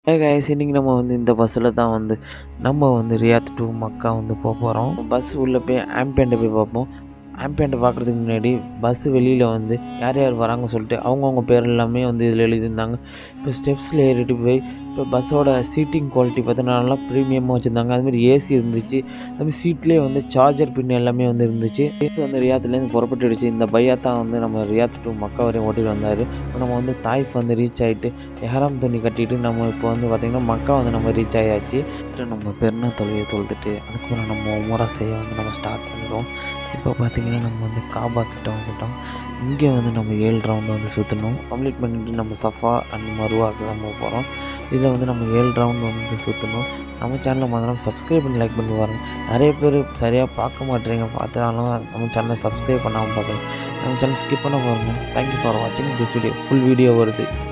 hey guys இன்றைக்கி நம்ம வந்து இந்த பஸ்ஸில் தான் வந்து நம்ம வந்து ரியாத் டு மக்கா வந்து போக போகிறோம் பஸ் உள்ளே போய் ஆம்பியண்ட்டை போய் பார்ப்போம் ஆம்பியண்ட்டை பார்க்குறதுக்கு முன்னாடி பஸ் வெளியில் வந்து யார் யார் வராங்க சொல்லிட்டு அவங்கவுங்க பேர் எல்லாமே வந்து இதில் எழுதியிருந்தாங்க இப்போ ஸ்டெப்ஸில் ஏறிட்டு போய் இப்போ பஸ்ஸோட சீட்டிங் குவாலிட்டி பார்த்தீங்கன்னா நல்லா ப்ரீமியமாக வச்சுருந்தாங்க அதுமாதிரி ஏசி இருந்துச்சு அதுமாதிரி சீட்லேயே வந்து சார்ஜர் பின் எல்லாமே வந்து இருந்துச்சு இது வந்து ரியாத்துலேருந்து புறப்பட்டுடுச்சு இந்த பையா தான் வந்து நம்ம ரியாத் டு மக்கா வரையும் ஓட்டிட்டு வந்தார் இப்போ நம்ம வந்து தாய்ஃப் வந்து ரீச் ஆகிட்டு எஹராம் துணி கட்டிட்டு நம்ம இப்போ வந்து பார்த்திங்கன்னா மக்கா வந்து நம்ம ரீச் ஆகியாச்சு நம்ம பெருநா தொழுகையை தொழுதுட்டு அதுக்கப்புறம் நம்ம உமரா செய்ய வந்து நம்ம ஸ்டார்ட் பண்ணிடுவோம் இப்போ பார்த்திங்கன்னா நம்ம வந்து காபா கிட்ட வந்துட்டோம் இங்கே வந்து நம்ம ஏழு ரவுண்டு வந்து சுற்றணும் கம்ப்ளீட் பண்ணிட்டு நம்ம சஃபா அண்ட் மருவாக்கு நம்ம போகிறோம் இதில் வந்து நம்ம ஏழு ரவுண்டு வந்து சுற்றணும் நம்ம சேனலை மாத்திரம் சப்ஸ்கிரைப் பண்ணி லைக் பண்ணி பாருங்கள் நிறைய பேர் சரியாக பார்க்க மாட்டேறீங்க பார்த்தாலும் நம்ம சேனலை சப்ஸ்கிரைப் பண்ணாமல் பார்க்குறேன் நம்ம சேனல் ஸ்கிப் பண்ண பாருங்கள் தேங்க்யூ ஃபார் வாட்சிங் திஸ் வீடியோ ஃபுல் வீடியோ வருது